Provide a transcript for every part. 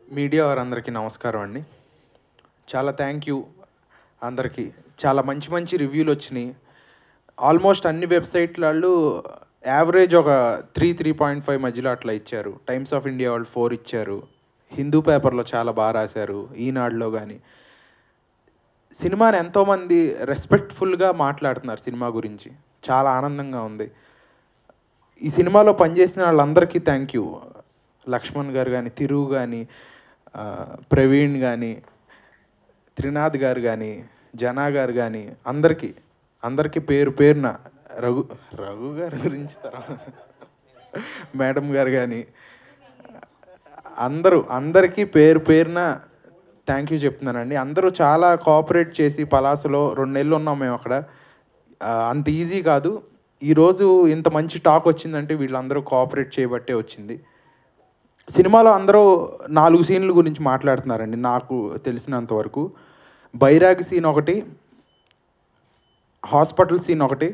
Media వారందరికీ నమస్కారం అండి చాలా థ్యాంక్ యూ అందరికీ చాలా మంచి మంచి రివ్యూలు వచ్చినాయి ఆల్మోస్ట్ అన్ని వెబ్సైట్ల వాళ్ళు యావరేజ్ ఒక త్రీ త్రీ పాయింట్ ఫైవ్ మధ్యలో అట్లా ఇచ్చారు టైమ్స్ ఆఫ్ ఇండియా వాళ్ళు ఫోర్ ఇచ్చారు హిందూ పేపర్లో చాలా బాగా రాశారు ఈనాడులో కానీ సినిమాని ఎంతోమంది రెస్పెక్ట్ఫుల్గా మాట్లాడుతున్నారు సినిమా గురించి చాలా ఆనందంగా ఉంది ఈ సినిమాలో పనిచేసిన వాళ్ళందరికీ థ్యాంక్ యూ లక్ష్మణ్ గారు కానీ తిరుగు కానీ ప్రవీణ్ కానీ త్రినాథ్ గారు కానీ జనా గారు కానీ అందరికీ అందరికీ పేరు పేరున రఘు రఘు గారి గురించి తర్వాత మేడం గారు కానీ అందరూ అందరికీ పేరు పేరున థ్యాంక్ యూ చెప్తున్నానండి అందరూ చాలా కోఆపరేట్ చేసి పలాసలో రెండు నెలలు ఉన్నాం మేము అక్కడ ఆ, అంత ఈజీ కాదు ఈరోజు ఇంత మంచి టాక్ వచ్చిందంటే వీళ్ళందరూ కోఆపరేట్ చేయబట్టే వచ్చింది సినిమాలో అందరూ నాలుగు సీన్ల గురించి మాట్లాడుతున్నారండి నాకు తెలిసినంత వరకు బైరాగి సీన్ ఒకటి హాస్పిటల్ సీన్ ఒకటి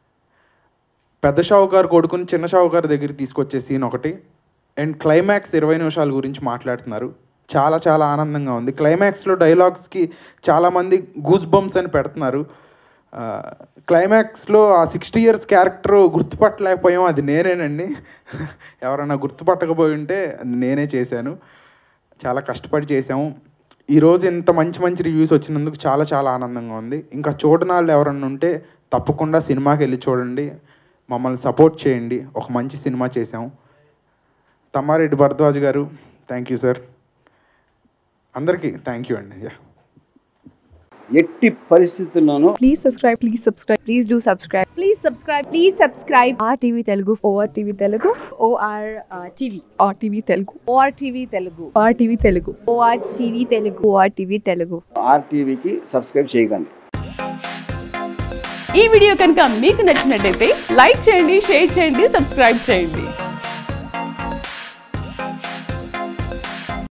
పెద్ద షావుకారు కొడుకుని చిన్న షావుకారు దగ్గరికి తీసుకొచ్చే సీన్ ఒకటి అండ్ క్లైమాక్స్ ఇరవై నిమిషాల గురించి మాట్లాడుతున్నారు చాలా చాలా ఆనందంగా ఉంది క్లైమాక్స్లో డైలాగ్స్కి చాలామంది గూస్ బంప్స్ అని పెడుతున్నారు ఆ, క్లైమాక్స్లో ఆ సిక్స్టీ ఇయర్స్ క్యారెక్టర్ గుర్తుపట్టలేకపోయాం అది నేనేనండి ఎవరైనా గుర్తుపట్టకపోయి ఉంటే అది నేనే చేశాను చాలా కష్టపడి చేసాము ఈరోజు ఇంత మంచి మంచి రివ్యూస్ వచ్చినందుకు చాలా చాలా ఆనందంగా ఉంది ఇంకా చూడని వాళ్ళు ఎవరన్నా ఉంటే తప్పకుండా సినిమాకి వెళ్ళి చూడండి మమ్మల్ని సపోర్ట్ చేయండి ఒక మంచి సినిమా చేసాం Tammareddy Bharadwaj garu thank you sir అందరికీ థ్యాంక్ యూ అండి యా ఎట్టి పరిస్థితుల్లోనూ Please subscribe. Please subscribe. Please do subscribe. Please subscribe. Please subscribe. RTV Telugu. ORTV Telugu. OR uh, TV. RTV Telugu. ORTV Telugu. RTV Telugu. ORTV Telugu. ORTV Telugu. ఆర్టీవీకి subscribe చేయకండి ఈ video కనుక మీకు నచ్చినట్టయితే like చేయండి share చేయండి subscribe చేయండి